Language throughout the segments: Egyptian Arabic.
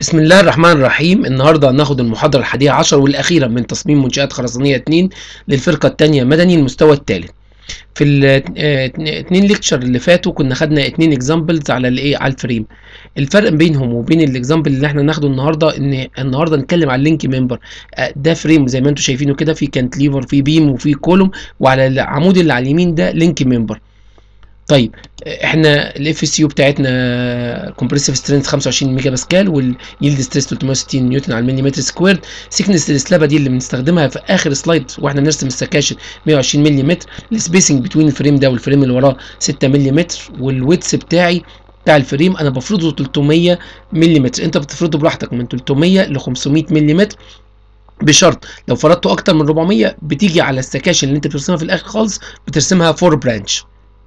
بسم الله الرحمن الرحيم النهارده هناخد المحاضرة الحادية عشر والأخيرة من تصميم منشآت خرسانية 2 للفرقة الثانية مدني المستوى الثالث. في الاثنين ليكتشر اللي فاتوا كنا خدنا اتنين اكزامبلز على الايه على الفريم. الفرق بينهم وبين الاكزامبل اللي احنا ناخده النهارده ان النهارده نتكلم على اللينك ممبر ده فريم زي ما انتم شايفينه كده في كانتليفر في بيم وفي كولوم وعلى العمود اللي على اليمين ده لينك ممبر. طيب احنا الاف اس يو بتاعتنا كومبريسيف سترينث 25 ميجا باسكال واليلد ستريس 360 نيوتن على المليمتر سكوير سيكنس السلابه دي اللي بنستخدمها في اخر سلايد واحنا بنرسم السكاشن 120 ملم السبيسنج بتوين الفريم ده والفريم اللي وراه 6 ملم والويتس بتاعي بتاع الفريم انا بفرضه 300 ملم انت بتفرضه براحتك من 300 ل 500 ملم بشرط لو فرضته اكتر من 400 بتيجي على السكاشن اللي انت بترسمها في الاخر خالص بترسمها فور برانش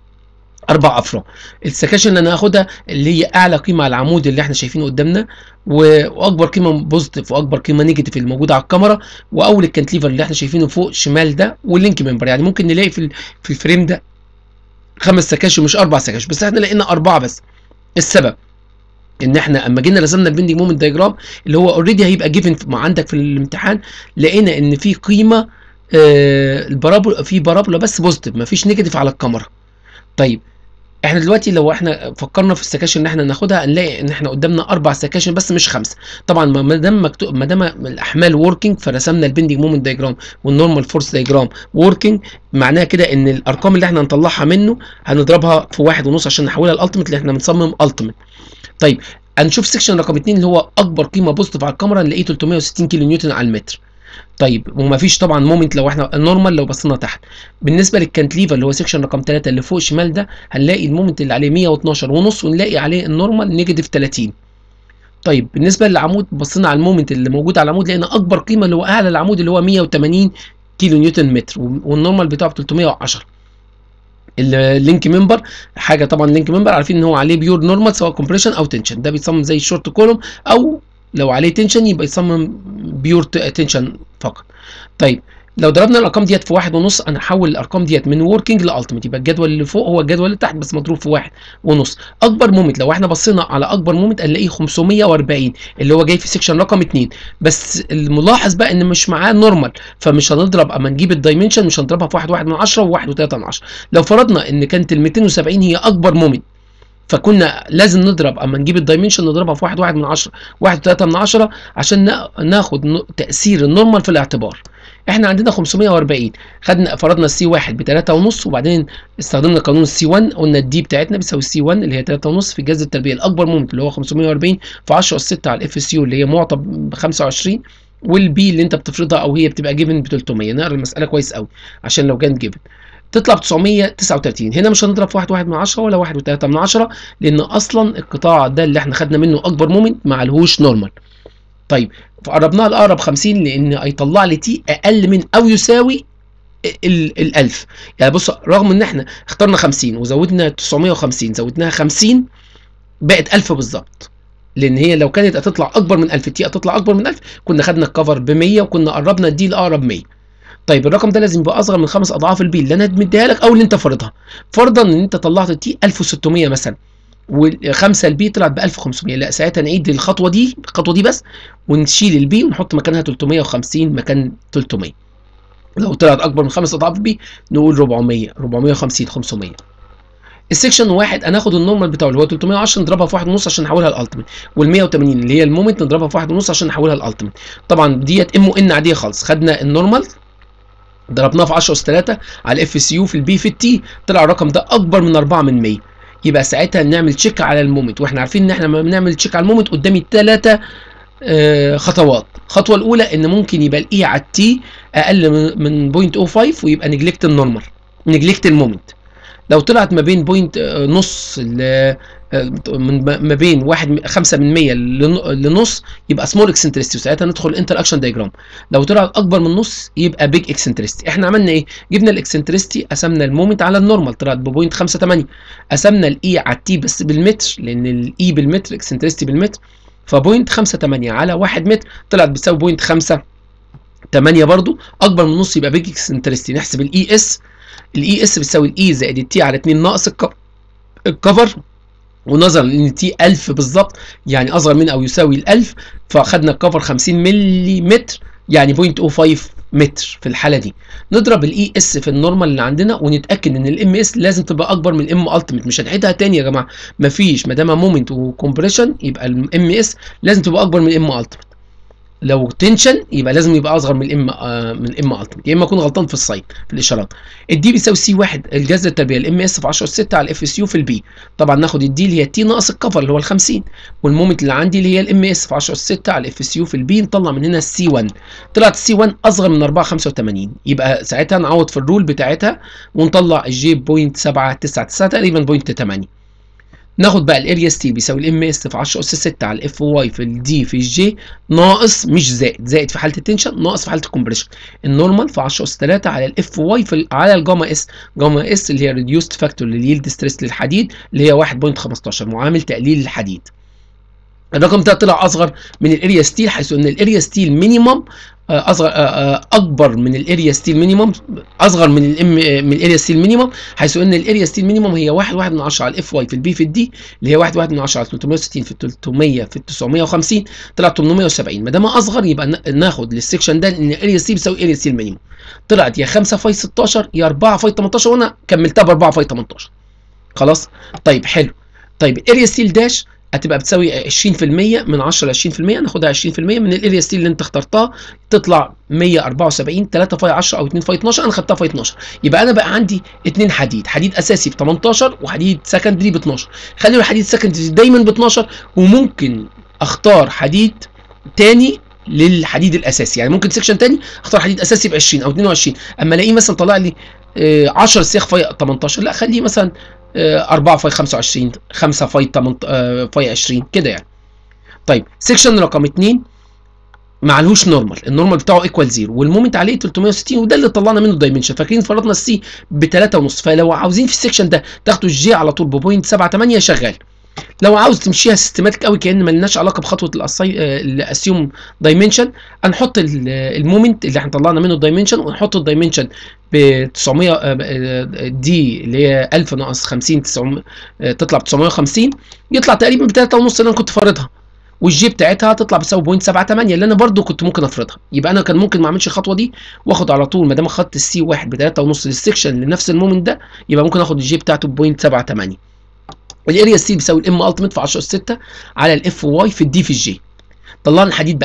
اربع افرع السكاشن اللي انا هاخدها اللي هي اعلى قيمه على العمود اللي احنا شايفينه قدامنا واكبر قيمه بوزيتيف واكبر قيمه نيجاتيف اللي موجوده على الكاميرا واول الكانتليفر اللي احنا شايفينه فوق شمال ده واللينك ممبر يعني ممكن نلاقي في في الفريم ده خمس سكاشن مش اربع سكاشن بس احنا لقينا اربعه بس السبب ان احنا اما جينا رسمنا البندنج مومنت دايجرام اللي هو اوريدي هيبقى جيفن عندك في الامتحان لقينا ان في قيمه آه البارابولا في بارابولا بس بوزيتيف مفيش نيجاتيف على الكاميرا طيب احنا دلوقتي لو احنا فكرنا في السكاشن اللي احنا ناخدها هنلاقي ان احنا قدامنا اربع سكاشن بس مش خمسه طبعا ما دام مكتوب ما دام الاحمال وركينج فرسمنا البندنج مومنت دايجرام والنورمال فورس دايجرام وركينج معناها كده ان الارقام اللي احنا هنطلعها منه هنضربها في واحد ونص عشان نحولها لالتيميت اللي احنا بنصمم التيميت طيب هنشوف سكشن رقم 2 اللي هو اكبر قيمه بوزيتيف على الكاميرا نلاقيه 360 كيلو نيوتن على المتر طيب ومفيش طبعا مومنت لو احنا النورمال لو بصينا تحت بالنسبه للكانتليفر اللي هو سيكشن رقم 3 اللي فوق شمال ده هنلاقي المومنت اللي عليه 112 ونص ونلاقي عليه النورمال نيجاتيف 30 طيب بالنسبه للعمود بصينا على المومنت اللي موجود على العمود لقينا اكبر قيمه اللي هو اعلى العمود اللي هو 180 كيلو نيوتن متر والنورمال بتاعه 310 اللينك ممبر حاجه طبعا لينك ممبر عارفين ان هو عليه بيور نورمال سواء كومبريشن او تنشن ده بيتصمم زي الشورت كولوم او لو عليه تنشن يبقى يصمم بيور تنشن فقط طيب لو ضربنا الارقام ديت في واحد ونص انا هحول الارقام ديت من وركينج لالتيميت يبقى الجدول اللي فوق هو الجدول اللي تحت بس مضروب في واحد ونص اكبر مومنت لو احنا بصينا على اكبر مومنت هنلاقيه 540 اللي هو جاي في سيكشن رقم 2 بس الملاحظ بقى ان مش معاه نورمال فمش هنضرب اما نجيب الدايمنشن مش هنضربها في 1 1 من 10 و1 و3 من 10 لو فرضنا ان كانت ال 270 هي اكبر مومنت فكنا لازم نضرب اما نجيب الدايمنشن نضربها في 1 1 من 10 1 3 من 10 عشان ناخد تاثير النورمال في الاعتبار احنا عندنا 540 خدنا فرضنا السي 1 ب 3 ونص وبعدين استخدمنا قانون السي 1 قلنا الدي بتاعتنا بتساوي السي 1 اللي هي 3 ونص في جذر التربيه الاكبر مومنت اللي هو 540 في 10 اس 6 على الاف اس يو اللي هي معطى ب 25 والبي اللي انت بتفرضها او هي بتبقى جيفن ب 300 نقرا المساله كويس قوي عشان لو كانت جيفن تطلع ب 939 هنا مش هنضرب في 1 1 من 10 ولا 1 و3 من 10 لان اصلا القطاع ده اللي احنا خدنا منه اكبر مومنت ما عليهوش نورمال طيب فقربناها لاقرب 50 لان هيطلع لي تي اقل من او يساوي ال 1000 يعني بص رغم ان احنا اخترنا 50 وزودنا 950 زودناها 50 بقت 1000 بالظبط لان هي لو كانت هتطلع اكبر من 1000 التي هتطلع اكبر من 1000 كنا خدنا الكفر ب 100 وكنا قربنا الدي لاقرب 100 طيب الرقم ده لازم يبقى اصغر من خمس اضعاف البي اللي انا مديها لك او اللي انت فرضها فرضا ان انت طلعت التي 1600 مثلا وخمسه البي طلعت ب 1500 لا ساعتها نعيد الخطوه دي الخطوه دي بس ونشيل البي ونحط مكانها 350 مكان 300 لو طلعت اكبر من خمس اضعاف البي نقول 400 450 500 السكشن واحد هناخد النورمال بتاعه اللي هو 310 نضربها في واحد ونص عشان نحولها لالتيميت وال 180 اللي هي المومنت نضربها في واحد ونص عشان نحولها لالتيميت طبعا ديت ام ان عاديه خالص خدنا النورمال ضربناه في 10 اس 3 على الاف اس يو في البي في التي طلع الرقم ده اكبر من 4 من 100 يبقى ساعتها نعمل تشيك على المومنت واحنا عارفين ان احنا لما بنعمل تشيك على المومنت قدامي ثلاثه آه خطوات الخطوه الاولى ان ممكن يبقى الاي على التي اقل من 0.05 ويبقى نجلكت النورمال نجلكت المومنت لو طلعت ما بين بوينت آه نص من ما بين واحد خمسة من مية لنص يبقى سمول اكسنترستي وساعتها ندخل انتر اكشن دايجرام لو طلعت اكبر من نص يبقى بيج اكسنترستي احنا عملنا ايه جبنا الاكسنترستي قسمنا المومنت على النورمال طلعت بوينت 5 8 قسمنا الاي على التي بس بالمتر لان الاي بالمتر اكسنترستي بالمتر فبوينت 5 8 على 1 متر طلعت بتساوي بوينت 5 8 برضو اكبر من نص يبقى بيج اكسنترستي نحسب الاي اس الاي اس بتساوي الاي زائد التي على 2 ناقص الكفر ونظرا لان تي 1000 بالظبط يعني اصغر من او يساوي ال 1000 فاخدنا الكفر 50 ملم يعني 0.05 متر في الحاله دي نضرب الاي اس في النورمال اللي عندنا ونتاكد ان الام اس لازم تبقى اكبر من الام التيميت مش هنعيدها تاني يا جماعه مفيش ما دام مومنت وكومبريشن يبقى الام اس لازم تبقى اكبر من الام التيميت لو تنشن يبقى لازم يبقى اصغر من الام آه من الام التيميت يا اما اكون غلطان في الساين في الاشارات الدي بيساوي سي 1 الجذر التربيع الام اس في 10 اس 6 على الاف اس يو في البي طبعا ناخد الدي اللي هي التي ناقص الكفر اللي هو ال 50 والمومنت اللي عندي اللي هي الام اس في 10 اس 6 على الاف اس يو في البي نطلع من هنا السي 1 طلعت السي 1 اصغر من 485 يبقى ساعتها نعوض في الرول بتاعتها ونطلع الجي 0.799 تقريبا 0.8 ناخد بقى الاريا ستيل بيساوي الام اس في 10 اس 6 على الاف واي في الدي في الجي ناقص مش زائد زائد في حاله التنشن ناقص في حاله الكومبريشن النورمال في 10 اس 3 على الاف واي في على الجاما اس جاما اس اللي هي ريديوست فاكتور لليلد ستريس للحديد اللي هي 1.15 معامل تقليل الحديد الرقم ده طلع اصغر من الاريا ستيل حيث ان الاريا ستيل مينيمم اصغر اكبر من الاريا ستيل مينيمم اصغر من الام من الاريا ستيل مينيمم حيث ان الاريا ستيل مينيمم هي 1 1 من 10 على الاف واي في البي في الدي اللي هي 1 1 من 10 على 360 في 300 في 950 طلع 870 ما دام اصغر يبقى ناخد للسكشن ده ان الاريا ستيل بيساوي اريا ستيل مينيمم طلعت يا 5 فاي 16 يا 4 فاي 18 وانا كملتها ب 4 فاي 18 خلاص طيب حلو طيب الاريا ستيل داش هتبقى بتساوي 20% من 10 ل 20% ناخدها 20% من الاريا ستيل اللي انت اخترتها تطلع 174 3 فاي 10 او 2 فاي 12 انا خدتها فاي 12 يبقى انا بقى عندي اثنين حديد حديد اساسي ب 18 وحديد سكندري ب 12 خلي الحديد السكندري دايما ب 12 وممكن اختار حديد تاني للحديد الاساسي يعني ممكن سكشن تاني اختار حديد اساسي ب 20 او 22 اما الاقيه مثلا طلع لي 10 سياخ فاي 18 لا خليه مثلا 4 فاي 25 5 فاي 8 فاي 20 كده يعني طيب سيكشن رقم 2 معلهوش نورمال النورمال بتاعه ايكوال زيرو والمومنت عليه 360 وده اللي طلعنا منه الدايمنشن فاكرين فرضنا السي ب 3.5 فلو عاوزين في السيكشن ده تاخدوا الجي على طول ب 0.78 شغال لو عاوز تمشيها سيستماتيك قوي كان ملناش علاقه بخطوه الاسيوم دايمنشن هنحط المومنت اللي احنا طلعنا منه الدايمنشن ونحط الدايمنشن ب 900 دي اللي هي 1000 ناقص 50 900 تطلع ب 950 يطلع تقريبا ب 3.5 اللي انا كنت فارضها والجي بتاعتها هتطلع بتساوي 0.78 اللي انا برده كنت ممكن افرضها يبقى انا كان ممكن ما اعملش الخطوه دي واخد على طول ما دام اخدت السي 1 ب 3.5 للسكشن لنفس المومنت ده يبقى ممكن اخد الجي بتاعته ب 0.78 الاريا سي بيساوي الام التيميت في 10 اس 6 على الاف واي في الدي في الجي طلعنا الحديد ب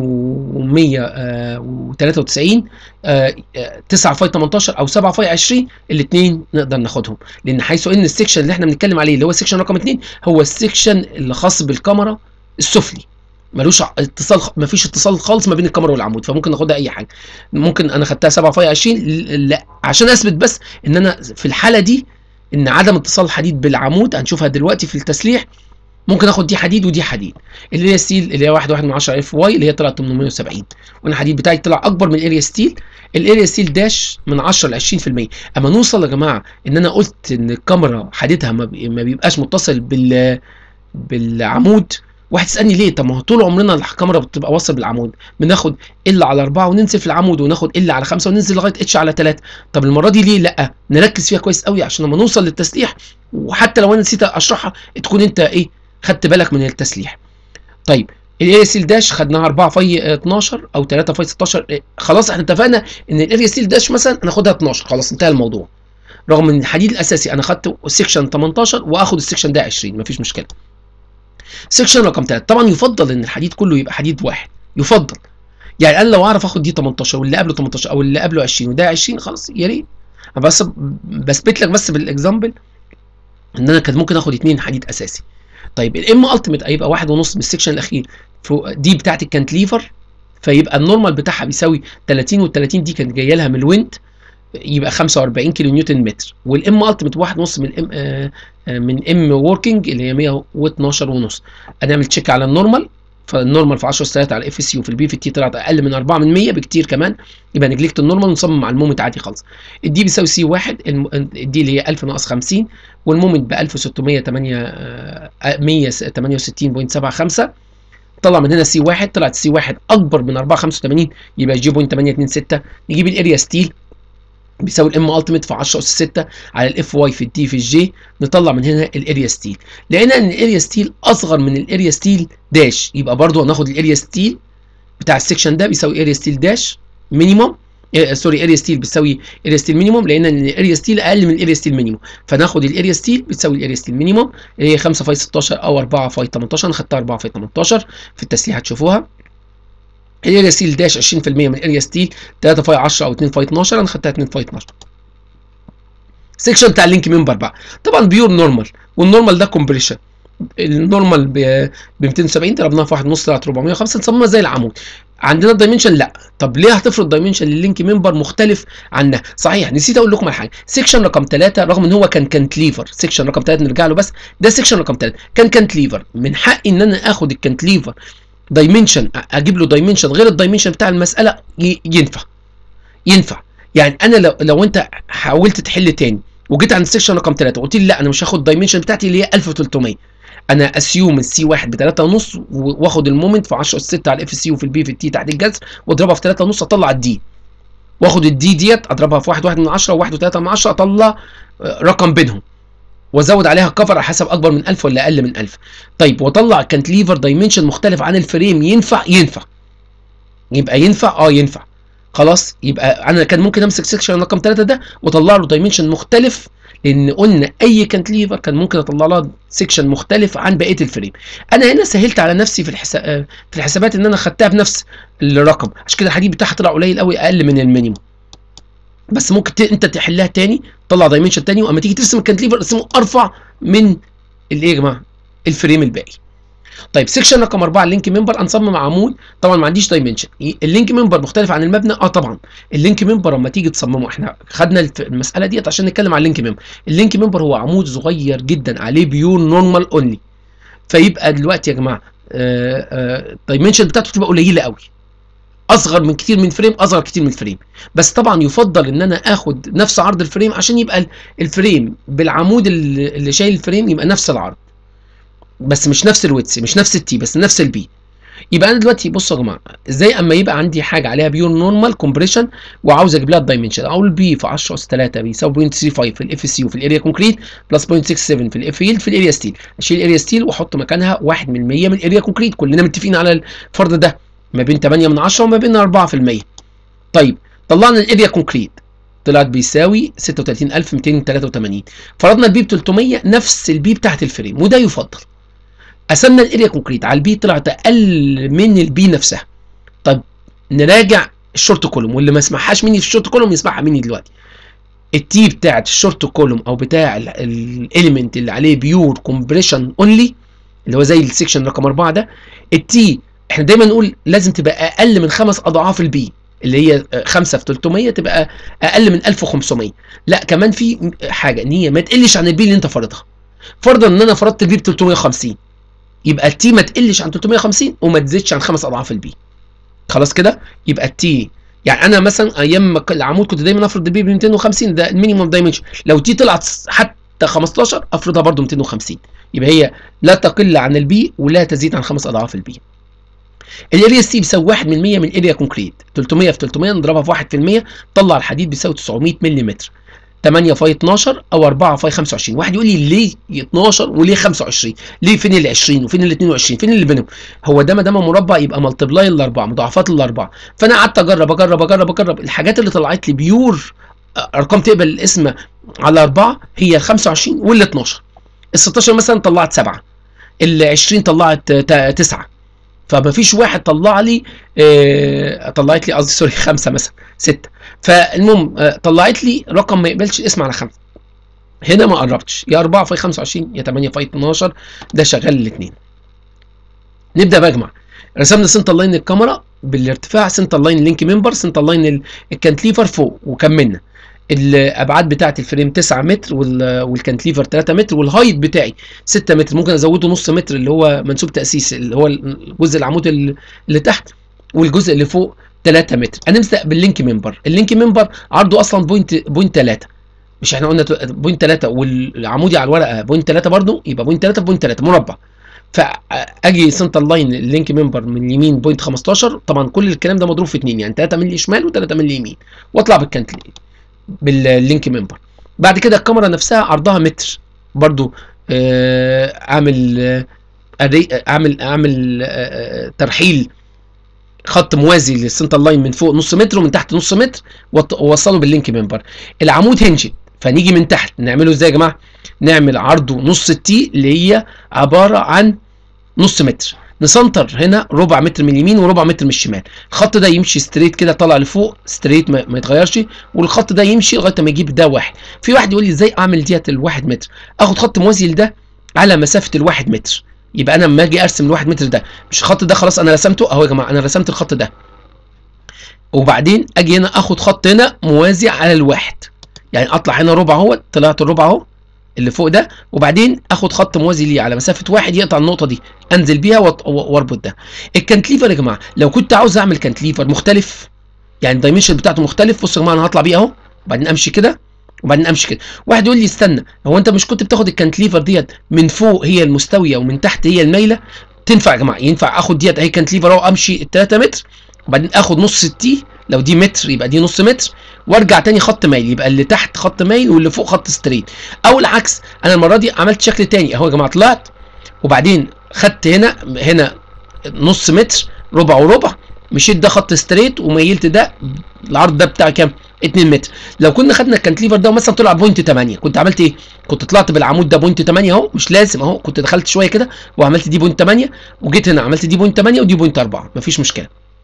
2193 9 فاي 18 او 7 فاي 20 الاثنين نقدر ناخدهم لان حيث ان السكشن اللي احنا بنتكلم عليه اللي هو السكشن رقم 2 هو السكشن اللي خاص بالكاميرا السفلي ملوش اتصال مفيش اتصال خالص ما بين الكاميرا والعمود فممكن ناخدها اي حاجه ممكن انا خدتها 7 فاي 20 لا عشان اثبت بس ان انا في الحاله دي ان عدم اتصال الحديد بالعمود هنشوفها دلوقتي في التسليح ممكن اخد دي حديد ودي حديد اللي هي ستيل اللي هي 1 1 من 10 اف واي اللي هي طلعت 870 وانا الحديد بتاعي طلع اكبر من الاريا ستيل الاريا ستيل داش من 10 ل 20% اما نوصل يا جماعه ان انا قلت ان الكاميرا حديدها ما بيبقاش متصل بال بالعمود واحد يسالني ليه طب ما هو طول عمرنا الكاميرا بتبقى واصل بالعمود بناخد ال على 4 وننزل في العمود وناخد ال على 5 وننزل لغايه اتش على 3 طب المره دي ليه لا نركز فيها كويس قوي عشان لما نوصل للتسليح وحتى لو انا نسيت اشرحها تكون انت ايه خدت بالك من التسليح طيب الاريا ستيل داش خدناها 4 فاي 12 او 3 فاي 16 إيه خلاص احنا اتفقنا ان الاريا ستيل داش مثلا ناخدها 12 خلاص انتهى الموضوع رغم ان الحديد الاساسي انا خدت السكشن 18 واخد السكشن ده 20 مفيش مشكله سكشن رقم 3 طبعا يفضل ان الحديد كله يبقى حديد واحد يفضل يعني انا لو اعرف اخد دي 18 واللي قبله 18 او اللي قبله 20 وده 20 خلاص يا ريت بس بثبت لك بس بالاكزامبل ان انا كان ممكن اخد اثنين حديد اساسي طيب الام التيميت هيبقى واحد ونص من السكشن الاخير دي بتاعت الكانتليفر فيبقى النورمال بتاعها بيساوي 30 وال 30 دي كانت جايه لها من الويند يبقى 45 كيلو نيوتن متر والام التيميت واحد ونص من الام آه من ام وركينج اللي هي 112 ونص هنعمل تشيك على النورمال فالنورمال في 10 ساعات على الاف اس يو في البي في تي طلعت اقل من 4 من 100 بكتير كمان يبقى نجلكت النورمال ونصمم على المومنت عادي خالص الدي بيساوي سي 1 الدي اللي هي 1000 ناقص 50 والمومنت ب 1668.75 طلع من هنا سي 1 طلعت سي 1 اكبر من 485 يبقى جي بوينت 826 نجيب الاريا ستيل بيساوي الام التيميت في 10 اس 6 على الاف واي في الدي في الجي نطلع من هنا الاريا ستيل لقينا ان الاريا ستيل اصغر من الاريا ستيل داش يبقى برضو هناخد الاريا ستيل بتاع السكشن ده بيساوي اريا ستيل داش مينيمم إيه سوري اريا ستيل بتساوي اريا ستيل مينيموم لان الاريا ستيل اقل من الاريا ستيل مينيموم فناخد الاريا ستيل بتساوي الاريا ستيل مينيموم اللي هي 5 فاي 16 او 4 فاي 18 انا خدتها 4 فاي 18 في التسليح هتشوفوها الاريا ستيل داش 20% من الاريا ستيل 3 فاي 10 او 2 فاي 12 انا خدتها 2 فاي 12 سيكشن بتاع اللينك ممبر بقى طبعا بيور نورمال والنورمال ده كومبريشن النورمال ب 270 ضربناها في 1 ونص طلعت 405 نصممها زي العمود عندنا الدايمنشن لا طب ليه هتفرض دايمنشن لللينك ممبر مختلف عنها صحيح نسيت اقول لكم على حاجه سيكشن رقم 3 رغم ان هو كان كانتليفر سيكشن رقم 3 نرجع له بس ده سيكشن رقم 3 كان كانتليفر من حقي ان انا اخد الكانتليفر دايمنشن اجيب له دايمنشن غير الدايمنشن بتاع المساله ينفع ينفع يعني انا لو لو انت حاولت تحل تاني وجيت عند السيكشن رقم 3 وقلت لي لا انا مش هاخد الدايمنشن بتاعتي اللي هي 1300 انا اسيوم السي 1 ب 3 ونص واخد المومنت في 10 اس 6 على الاف سي وفي البي في التي تحت الجذر واضربها في 3 ونص اطلع الدي واخد الدي ديت اضربها في 1 1 من 10 و1 و3 من 10 اطلع رقم بينهم وازود عليها كفر على حسب اكبر من 1000 ولا اقل من 1000 طيب واطلع كانتليفر دايمنشن مختلف عن الفريم ينفع ينفع يبقى ينفع اه ينفع خلاص يبقى انا كان ممكن امسك سيكشن رقم 3 ده واطلع له دايمنشن مختلف لان قلنا اي كانتليفر كان ممكن اطلع لها سيكشن مختلف عن بقيه الفريم انا هنا سهلت على نفسي في الحساب في الحسابات ان انا خدتها بنفس الرقم عشان كده الحديد بتاعها طلع قليل قوي اقل من المينيموم بس ممكن ت... انت تحلها تاني تطلع دايمنشن تاني واما تيجي ترسم الكانتليفر ارسمه ارفع من الايه يا جماعه الفريم الباقي طيب سيكشن رقم 4 اللينك ممبر انصمم عمود طبعا ما عنديش دايمنشن اللينك ممبر مختلف عن المبنى اه طبعا اللينك ممبر لما تيجي تصممه احنا خدنا المساله ديت عشان نتكلم عن اللينك ممبر اللينك ممبر هو عمود صغير جدا عليه بيور نورمال اونلي فيبقى دلوقتي يا جماعه الدايمنشن بتاعته تبقى قليله قوي اصغر من كتير من فريم اصغر كتير من الفريم بس طبعا يفضل ان انا اخد نفس عرض الفريم عشان يبقى الفريم بالعمود اللي شايل الفريم يبقى نفس العرض بس مش نفس الويتس مش نفس التي بس نفس البي يبقى انا دلوقتي بصوا يا جماعه ازاي اما يبقى عندي حاجه عليها بيور نورمال كومبريشن وعاوز اجيب لها الدايمنشن اقول البي في 10 اس 3 بيساوي 0.35 في الاف سي وفي الاريا كونكريت بلس 0.67 في الاف يلد في الاريا ستيل اشيل الاريا ستيل واحط مكانها 1 من 100 من الاريا كونكريت كلنا متفقين على الفرض ده ما بين 8 من 10 وما بين 4% طيب طلعنا الاريا كونكريت طلعت بيساوي 36283 فرضنا البي ب 300 نفس البي بتاعت الفريم وده يفضل قسمنا الاريا كونكريت على البي طلعت اقل من البي نفسها طب نراجع الشورت كولوم واللي ما سمعهاش مني في الشورت كولوم يسمعها مني دلوقتي التي بتاعت الشورت كولوم او بتاع الاليمنت اللي عليه بيور كومبريشن اونلي اللي هو زي السكشن رقم 4 ده التي احنا دايما نقول لازم تبقى اقل من خمس اضعاف البي اللي هي 5 في 300 تبقى اقل من 1500 لا كمان في حاجه ان هي ما تقلش عن البي اللي انت فرضها فرضا ان انا فرضت البي ب 350 يبقى التي ما تقلش عن 350 وما تزيدش عن خمس اضعاف البي خلاص كده يبقى التي يعني انا مثلا ايام ما العمود كنت دايما افرض البي ب 250 ده المينيموم دايمنشن لو تي طلعت حتى 15 افرضها برده 250 يبقى هي لا تقل عن البي ولا تزيد عن خمس اضعاف البي الاريا سي بيساوي 1 من 100 من اريا كونكريت 300 في 300 نضربها في 1% طلع الحديد بيساوي 900 ملم 8 فاي 12 او 4 فاي 25 واحد يقول لي ليه 12 وليه 25 ليه فين ال 20 وفين ال 22 فين اللي بينهم هو ده ما دام مربع يبقى ملتبلاي الاربعه مضاعفات الاربعه فانا قعدت اجرب اجرب اجرب اجرب الحاجات اللي طلعت لي بيور ارقام تقبل الاسم على اربعه هي ال 25 وال 12 ال 16 مثلا طلعت 7 ال 20 طلعت 9 فما فيش واحد طلع لي آه طلعت لي قصدي سوري خمسه مثلا سته فالمهم آه طلعت لي رقم ما يقبلش اسم على خمسه هنا ما قربتش يا 4 في 25 يا 8 في 12 ده شغال الاثنين نبدا بجمع رسمنا سنتر لاين الكاميرا بالارتفاع سنتر لاين لينك ممبر سنتر لاين الكانتليفر فوق وكملنا الابعاد بتاعه الفريم 9 متر والكانتليفر 3 متر والهايت بتاعي 6 متر ممكن ازوده نص متر اللي هو منسوب تاسيس اللي هو الجزء العمود اللي تحت والجزء اللي فوق 3 متر هنبدا باللينك ممبر اللينك ممبر عرضه اصلا بوينت بوينت 3 مش احنا قلنا بوينت 3 والعمودي على الورقه بوينت 3 برضو يبقى بوينت 3 بوينت 3 مربع فاجي سنتر لاين اللينك ممبر من اليمين بوينت 15 طبعا كل الكلام ده مضروب في 2 يعني 3 مللي شمال و3 مللي يمين واطلع بالكانتليفر باللينك ممبر بعد كده الكاميرا نفسها عرضها متر برضو آه، اعمل آه، أري- اعمل اعمل آه، ترحيل خط موازي للسنتر لاين من فوق نص متر ومن تحت نص متر وط- ووصله باللينك ممبر العمود هنجد فنيجي من تحت نعمله ازاي يا جماعه نعمل عرضه نص التي اللي هي عباره عن نص متر نسنتر هنا ربع متر من اليمين وربع متر من الشمال الخط ده يمشي ستريت كده طالع لفوق ستريت ما, ما يتغيرش والخط ده يمشي لغايه ما يجيب ده واحد في واحد يقول لي ازاي اعمل ديت الواحد متر اخد خط موازي لده على مسافه الواحد متر يبقى انا لما اجي ارسم الواحد متر ده مش الخط ده خلاص انا رسمته اهو يا جماعه انا رسمت الخط ده وبعدين اجي هنا اخد خط هنا موازي على الواحد يعني اطلع هنا ربع اهو طلعت الربع اهو اللي فوق ده وبعدين اخد خط موازي ليه على مسافه واحد يقطع النقطه دي انزل بيها وأط- واربط ده الكانتليفر يا جماعه لو كنت عاوز اعمل كانتليفر مختلف يعني الدايمنشن بتاعته مختلف بصوا يا جماعه انا هطلع بيه اهو وبعدين امشي كده وبعدين امشي كده واحد يقول لي استنى هو انت مش كنت بتاخد الكانتليفر ديت من فوق هي المستويه ومن تحت هي المايله تنفع يا جماعه ينفع اخد ديت اهي كانتليفر اهو امشي ال 3 متر وبعدين اخد نص التي لو دي متر يبقى دي نص متر وارجع تاني خط مايل يبقى اللي تحت خط مايل واللي فوق خط ستريت او العكس انا المره دي عملت شكل تاني اهو يا جماعه طلعت وبعدين خدت هنا هنا نص متر ربع وربع مشيت ده خط ستريت وميلت ده العرض ده بتاع كام 2 متر لو كنا خدنا الكانتليفر ده مثلا طلع بوينت 8 كنت عملت ايه كنت طلعت بالعمود ده بوينت 8 اهو مش لازم اهو كنت دخلت شويه كده وعملت دي بوينت 8 وجيت هنا عملت دي بوينت 8 ودي بوينت 4 مفيش مشكله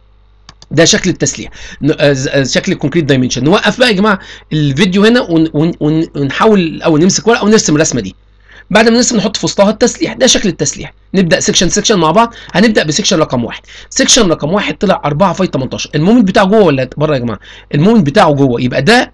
ده شكل التسليح ن- آه، ز- آه، شكل الكونكريت دايمنشن نوقف بقى يا جماعه الفيديو هنا ون- ون- ون- ونحاول الاول نمسك ورقه ونرسم الرسمه دي بعد ما نرسم نحط في وسطها التسليح ده شكل التسليح نبدا سيكشن سيكشن مع بعض هنبدا بسيكشن رقم واحد سيكشن رقم واحد طلع 4 فاي 18 المومنت بتاعه جوه ولا بره يا جماعه المومنت بتاعه جوه يبقى ده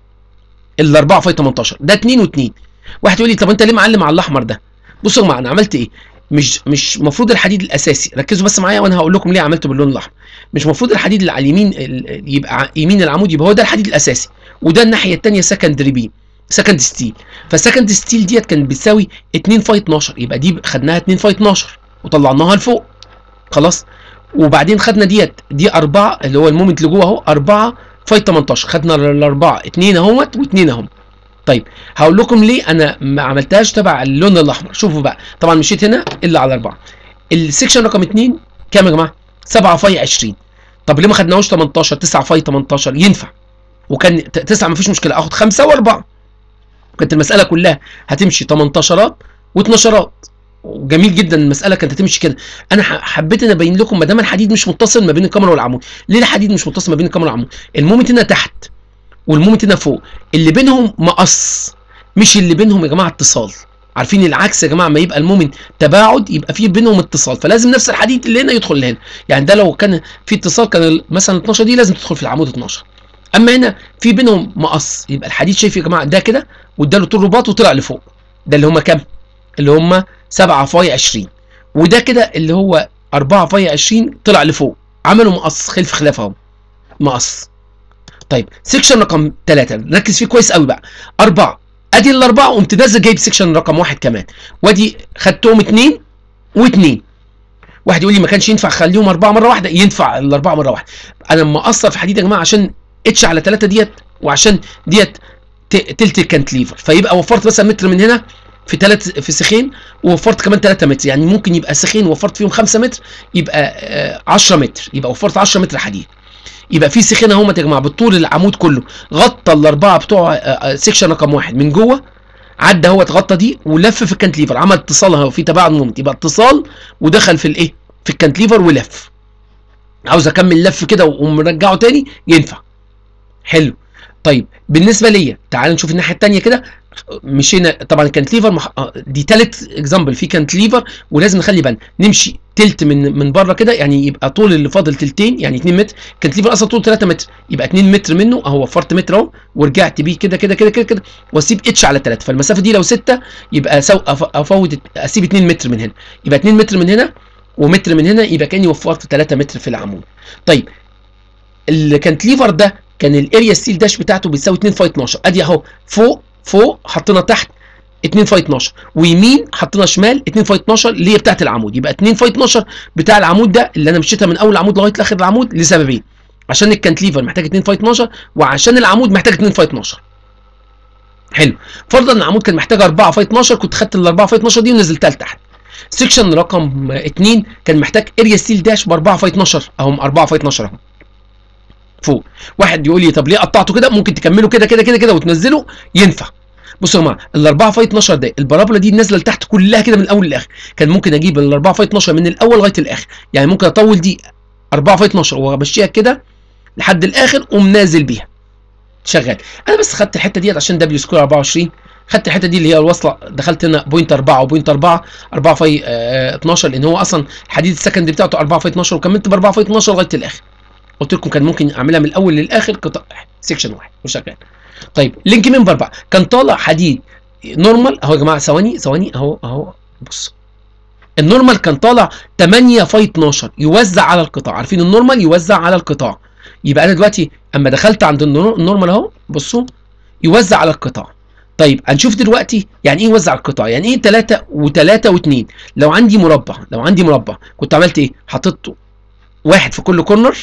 ال 4 فاي 18 ده 2 و2 واحد يقول لي طب انت ليه معلم على الاحمر ده بصوا يا جماعه انا عملت ايه مش مش المفروض الحديد الاساسي ركزوا بس معايا وانا هقول لكم ليه عملته باللون الاحمر مش المفروض الحديد اللي على اليمين ال- يبقى ع- يمين العمود يبقى هو ده الحديد الاساسي وده الناحيه الثانيه سكندري بيم سكند ستيل فالسكند ستيل ديت كانت بتساوي 2 فاي 12 يبقى دي خدناها 2 فاي 12 وطلعناها لفوق خلاص وبعدين خدنا ديت دي 4 اللي هو المومنت اللي جوه اهو 4 فاي 18 خدنا الاربعه 2 اهوت و2 اهم طيب هقول لكم ليه انا ما عملتهاش تبع اللون الاحمر شوفوا بقى طبعا مشيت هنا الا على 4 السكشن رقم 2 كام يا جماعه 7 فاي 20 طب ليه ما خدناهوش 18 9 فاي 18 ينفع وكان 9 مفيش مشكله اخد 5 و4 كانت المساله كلها هتمشي 18 و12 جميل جدا المساله كانت هتمشي كده انا ح- حبيت ان ابين لكم ما دام الحديد مش متصل ما بين الكاميرا والعمود ليه الحديد مش متصل ما بين الكاميرا والعمود المومنت هنا تحت والمومنت هنا فوق اللي بينهم مقص مش اللي بينهم يا جماعه اتصال عارفين العكس يا جماعه ما يبقى المومنت تباعد يبقى في بينهم اتصال فلازم نفس الحديد اللي هنا يدخل هنا يعني ده لو كان في اتصال كان ال- مثلا 12 دي لازم تدخل في العمود 12 اما هنا في بينهم مقص يبقى الحديد شايف يا جماعه ده كده واداله طول رباط وطلع لفوق ده اللي هم كام اللي هم 7 فاي 20 وده كده اللي هو 4 فاي 20 طلع لفوق عملوا مقص خلف خلاف اهو مقص طيب سيكشن رقم 3 ركز فيه كويس قوي بقى أربعة ادي الاربعه قمت نازل جايب سيكشن رقم واحد كمان وادي خدتهم اتنين واتنين واحد يقول لي ما كانش ينفع اخليهم اربعه مره واحده ينفع الاربعه مره واحده انا لما اقصر في حديد يا جماعه عشان اتش على 3 ديت وعشان ديت ت- تلت الكانتليفر فيبقى وفرت مثلا متر من هنا في ثلاث في سيخين ووفرت كمان 3 متر يعني ممكن يبقى سيخين وفرت فيهم 5 متر يبقى آه، 10 متر يبقى وفرت 10 متر حديد يبقى في سيخين اهمت يا جماعه بالطول العمود كله غطى الاربعه بتوع آه، آه، سيكشن رقم واحد من جوه عدى هو اتغطى دي ولف في الكانتليفر عمل اتصال اهو في تباعد مومنت يبقى اتصال ودخل في الايه في الكانتليفر ولف عاوز اكمل لف كده ومرجعه تاني ينفع حلو طيب بالنسبه ليا تعال نشوف الناحيه الثانيه كده مشينا طبعا الكانتليفر مح... آه، دي تالت اكزامبل في كانتليفر ولازم نخلي بالنا نمشي تلت من من بره كده يعني يبقى طول اللي فاضل تلتين يعني 2 متر الكانتليفر اصلا طوله 3 متر يبقى 2 متر منه اهو وفرت متر اهو ورجعت بيه كده كده كده كده كده واسيب اتش على 3 فالمسافه دي لو 6 يبقى سو... أف... افوت اسيب 2 متر من هنا يبقى 2 متر من هنا ومتر من هنا يبقى كاني وفرت 3 متر في العمود طيب الكانتليفر ده كان الاريا ستيل داش بتاعته بتساوي 2 فاي 12 ادي اهو فوق فوق حطينا تحت 2 فاي 12 ويمين حطينا شمال 2 فاي 12 اللي هي بتاعت العمود يبقى 2 فاي 12 بتاع العمود ده اللي انا مشيتها من اول العمود لغايه اخر العمود لسببين عشان الكانتليفر محتاج 2 فاي 12 وعشان العمود محتاج 2 فاي 12 حلو فرضا ان العمود كان محتاج 4 في 12 كنت خدت ال 4 في 12 دي ونزلتها لتحت سيكشن رقم 2 كان محتاج اريا ستيل داش ب 4 في 12 اهم 4 في 12 اهو فوق واحد يقول لي طب ليه قطعته كده ممكن تكمله كده كده كده كده وتنزله ينفع بصوا يا جماعه ال 4 في 12 ده البرابولا دي نازله لتحت كلها كده من الاول للاخر كان ممكن اجيب ال 4 في 12 من الاول لغايه الاخر يعني ممكن اطول دي 4 في 12 وامشيها كده لحد الاخر ومنازل بيها شغال انا بس خدت الحته ديت عشان دبليو سكوير 24 خدت الحته دي اللي هي الوصله دخلت هنا بوينت 4 وبوينت 4 4 في آه 12 لان هو اصلا الحديد السكندري بتاعته 4 في 12 وكملت ب 4 في 12 لغايه الاخر قلت لكم كان ممكن اعملها من الاول للاخر قطع سيكشن واحد وشغال طيب لينك ممبر بقى كان طالع حديد نورمال اهو يا جماعه ثواني ثواني اهو اهو بص النورمال كان طالع 8 في 12 يوزع على القطاع عارفين النورمال يوزع على القطاع يبقى انا دلوقتي اما دخلت عند النورمال اهو بصوا يوزع على القطاع طيب هنشوف دلوقتي يعني ايه يوزع القطاع يعني ايه 3 و3 و2 لو عندي مربع لو عندي مربع كنت عملت ايه حطيت واحد في كل كورنر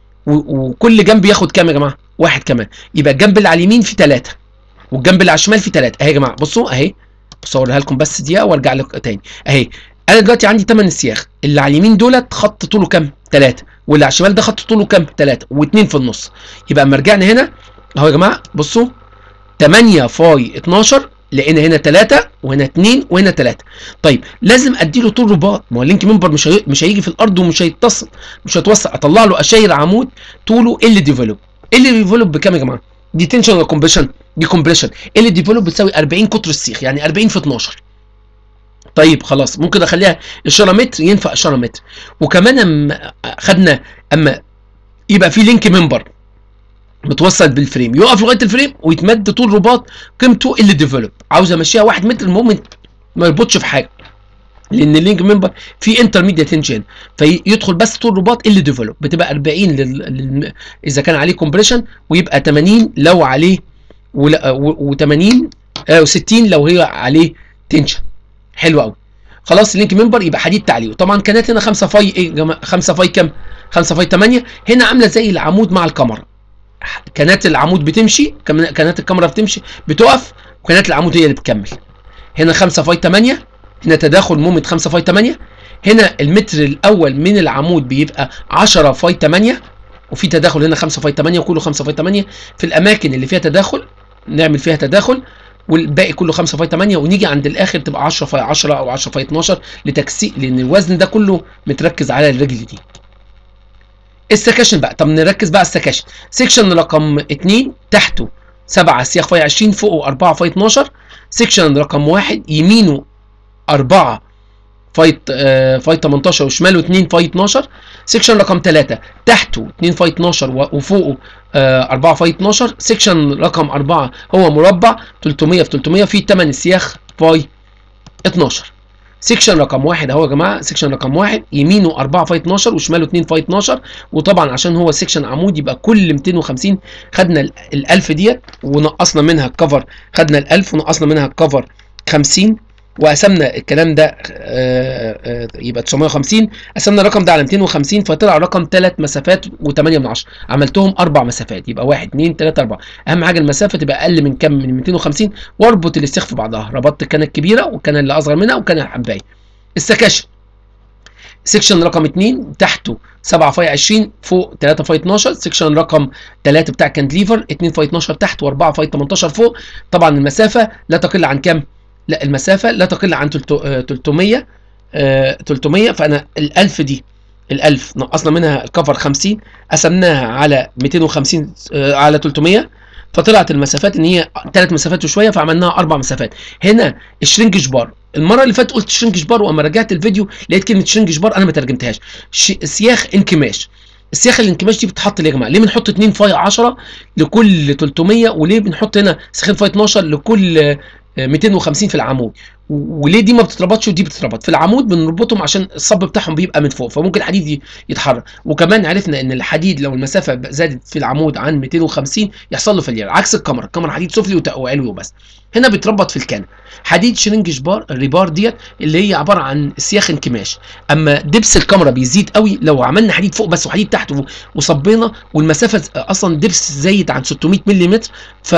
وكل جنب ياخد كام يا جماعه واحد كمان يبقى الجنب اللي على اليمين فيه 3 والجنب اللي على الشمال فيه 3 اهي يا جماعه بصوا اهي بصورها لكم بس دقيقه وارجع لكم تاني اهي انا دلوقتي عندي 8 سياخ اللي على اليمين دولت خط طوله كام 3 واللي على الشمال ده خط طوله كام 3 و2 في النص يبقى اما رجعنا هنا اهو يا جماعه بصوا 8 فاي 12 لقينا هنا 3 وهنا 2 وهنا 3 طيب لازم ادي له طول رباط ما هو اللينك ممبر مش هي... مش هيجي في الارض ومش هيتصل مش هيتوسع اطلع له اشاير عمود طوله ال ديفلوب ال ديفلوب بكام يا جماعه دي تنشن ولا كومبريشن دي كومبريشن ال ديفلوب بتساوي 40 قطر السيخ يعني 40 في 12 طيب خلاص ممكن اخليها اشاره متر ينفع اشاره متر وكمان اما خدنا اما يبقى في لينك ممبر متوصل بالفريم يقف لغايه الفريم ويتمد طول رباط قيمته اللي ديفلوب عاوز امشيها 1 متر المهم ما يربطش في حاجه لان اللينك ممبر فيه انترميديت هنج فيدخل بس طول رباط اللي ديفلوب بتبقى 40 لل... لل... اذا كان عليه كومبريشن ويبقى 80 لو عليه و80 و60 لو هي عليه تنشن حلو قوي خلاص اللينك ممبر يبقى حديد تعليق طبعا كانت هنا 5 فاي ايه جماعه 5 فاي كام 5 فاي 8 هنا عامله زي العمود مع الكاميرا كانات العمود بتمشي كانات الكاميرا بتمشي بتقف وكانات العمود هي اللي بتكمل هنا 5 فاي 8 هنا تداخل مومنت 5 فاي 8 هنا المتر الاول من العمود بيبقى 10 فاي 8 وفي تداخل هنا 5 فاي 8 وكله 5 فاي 8 في الاماكن اللي فيها تداخل نعمل فيها تداخل والباقي كله 5 فاي 8 ونيجي عند الاخر تبقى 10 فاي 10 او 10 فاي 12 لتكسيء لان الوزن ده كله متركز على الرجل دي السكاشن بقى طب نركز بقى على السكاشن سيكشن رقم 2 تحته 7 سياخ فاي 20 فوقه 4 فاي 12 سيكشن رقم 1 يمينه 4 فاي آه فاي 18 وشماله 2 فاي 12 سيكشن رقم 3 تحته 2 فاي 12 وفوقه آه 4 فاي 12 سيكشن رقم 4 هو مربع 300 في 300 فيه 8 سياخ فاي 12 سيكشن رقم واحد اهو يا جماعه سيكشن رقم واحد يمينه 4 فاي 12 وشماله 2 فاي 12 وطبعا عشان هو سيكشن عمود يبقى كل 250 خدنا ال 1000 ديت ونقصنا منها الكفر خدنا ال 1000 ونقصنا منها الكفر 50 وقسمنا الكلام ده آآ آآ يبقى 950 قسمنا الرقم ده على 250 فطلع رقم ثلاث مسافات و8 من 10 عملتهم اربع مسافات يبقى 1 2 3 4 اهم حاجه المسافه تبقى اقل من كام من 250 واربط الاستيخ في بعضها ربطت الكنه الكبيره والكنه اللي اصغر منها والكنه الحبايه السكاشن سيكشن رقم 2 تحته 7 فاي 20 فوق 3 فاي 12 سيكشن رقم 3 بتاع كانتليفر 2 فاي 12 تحت و4 فاي 18 فوق طبعا المسافه لا تقل عن كام لا المسافه لا تقل عن 300 300 فانا ال 1000 دي ال 1000 نقصنا منها الكفر 50 قسمناها على 250 على 300 فطلعت المسافات ان هي ثلاث مسافات وشويه فعملناها اربع مسافات هنا الشرينكش بار المره اللي فاتت قلت شرينكش بار واما رجعت الفيديو لقيت كلمه شرينكش بار انا ما ترجمتهاش سياخ انكماش السياخ الانكماش دي بتتحط ليه يا جماعه؟ ليه بنحط 2 فاي 10 لكل 300 وليه بنحط هنا سيخين فاي 12 لكل 250 في العمود وليه دي ما بتتربطش ودي بتتربط في العمود بنربطهم عشان الصب بتاعهم بيبقى من فوق فممكن الحديد يتحرك وكمان عرفنا ان الحديد لو المسافه زادت في العمود عن 250 يحصل له فيلير عكس الكاميرا الكاميرا حديد سفلي وعلوي وبس هنا بيتربط في الكان حديد شرنجش بار الريبار ديت اللي هي عباره عن سياخ انكماش اما دبس الكاميرا بيزيد قوي لو عملنا حديد فوق بس وحديد تحت وصبينا والمسافه اصلا دبس زايد عن 600 ملم ف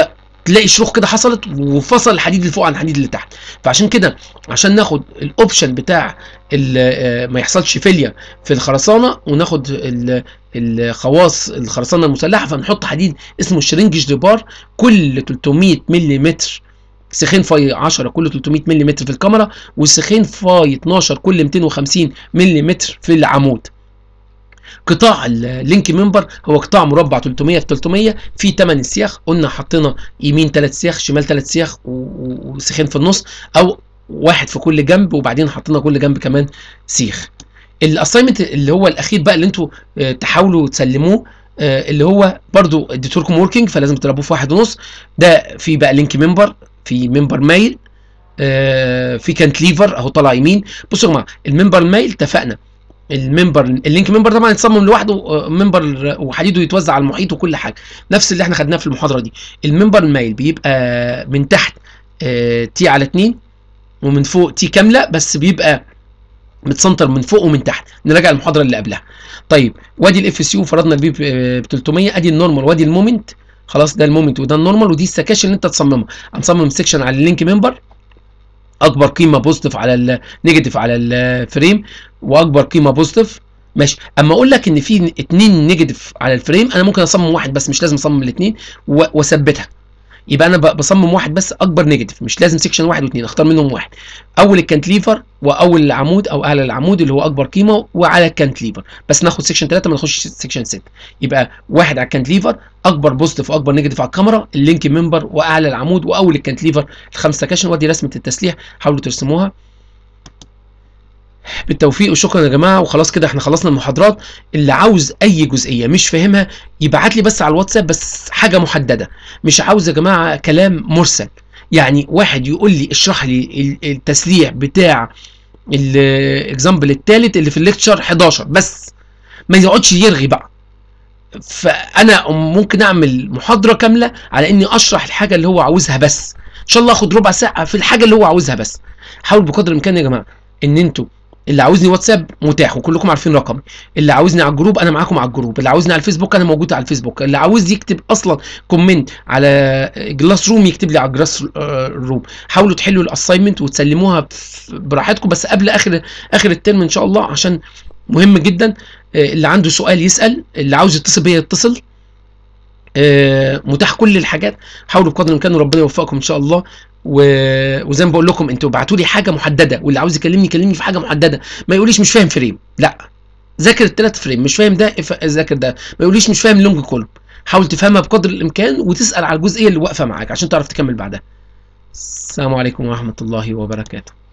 تلاقي شروخ كده حصلت وفصل الحديد اللي فوق عن الحديد اللي تحت فعشان كده عشان ناخد الاوبشن بتاع ال- آه، ما يحصلش فيليا في الخرسانه وناخد ال- الخواص الخرسانه المسلحه فنحط حديد اسمه شرينجج بار كل 300 ملم سخين فاي 10 كل 300 ملم في الكاميرا والسخين فاي 12 كل 250 ملم في العمود قطاع اللينك ممبر هو قطاع مربع 300 في 300 فيه 8 سياخ قلنا حطينا يمين 3 سياخ شمال 3 سياخ و- و- وسيخين في النص او واحد في كل جنب وبعدين حطينا كل جنب كمان سيخ الاساينمنت اللي هو الاخير بقى اللي انتوا آه، تحاولوا تسلموه آه، اللي هو برضو اديتوركم وركينج فلازم تضربوه في واحد ونص ده في بقى لينك ممبر في ممبر مايل آه، في كانتليفر اهو طالع يمين بصوا يا جماعه الممبر مايل اتفقنا الممبر اللينك ممبر طبعا يتصمم لوحده آه، ممبر وحديده يتوزع على المحيط وكل حاجه نفس اللي احنا خدناه في المحاضره دي الممبر المايل بيبقى من تحت آه، تي على 2 ومن فوق تي كامله بس بيبقى متسنتر من فوق ومن تحت نراجع المحاضره اللي قبلها طيب وادي الاف سي يو فرضنا البي ب 300 ادي النورمال وادي المومنت خلاص ده المومنت وده النورمال ودي السكاشن اللي انت تصممها هنصمم سيكشن على اللينك ممبر اكبر قيمه بوزيتيف على النيجاتيف على الفريم واكبر قيمه بوزيتيف ماشي اما اقول لك ان في اتنين نيجاتيف على الفريم انا ممكن اصمم واحد بس مش لازم اصمم الاثنين واثبتها يبقى انا ب- بصمم واحد بس اكبر نيجاتيف مش لازم سيكشن واحد واثنين اختار منهم واحد اول الكانتليفر واول العمود او اعلى العمود اللي هو اكبر قيمه وعلى الكانتليفر بس ناخد سيكشن 3 ما ناخدش سيكشن 6 يبقى واحد على الكانتليفر اكبر بوزيتيف واكبر نيجاتيف على الكاميرا اللينك ممبر واعلى العمود واول الكانتليفر الخمس سكاشن ودي رسمه التسليح حاولوا ترسموها بالتوفيق وشكرا يا جماعه وخلاص كده احنا خلصنا المحاضرات اللي عاوز اي جزئيه مش فاهمها يبعت لي بس على الواتساب بس حاجه محدده مش عاوز يا جماعه كلام مرسل يعني واحد يقول لي اشرح لي ال- التسليح بتاع الاكزامبل الثالث اللي في الليكتشر 11 بس ما يقعدش يرغي بقى فانا ممكن اعمل محاضره كامله على اني اشرح الحاجه اللي هو عاوزها بس ان شاء الله اخد ربع ساعه في الحاجه اللي هو عاوزها بس حاول بقدر الامكان يا جماعه ان انتوا اللي عاوزني واتساب متاح وكلكم عارفين رقمي اللي عاوزني على الجروب انا معاكم على الجروب اللي عاوزني على الفيسبوك انا موجود على الفيسبوك اللي عاوز يكتب اصلا كومنت على جلاس روم يكتب لي على جلاس روم حاولوا تحلوا الاساينمنت وتسلموها ف- براحتكم بس قبل اخر اخر الترم ان شاء الله عشان مهم جدا آه، اللي عنده سؤال يسال اللي عاوز يتصل بيا يتصل آه، متاح كل الحاجات حاولوا بقدر الامكان وربنا يوفقكم ان شاء الله و... وزي ما بقول لكم انتوا ابعتوا لي حاجه محدده واللي عاوز يكلمني يكلمني في حاجه محدده ما يقوليش مش فاهم فريم لا ذاكر الثلاث فريم مش فاهم ده اف- ذاكر ده ما يقوليش مش فاهم لونج كولوم حاول تفهمها بقدر الامكان وتسال على الجزئيه اللي واقفه معاك عشان تعرف تكمل بعدها السلام عليكم ورحمه الله وبركاته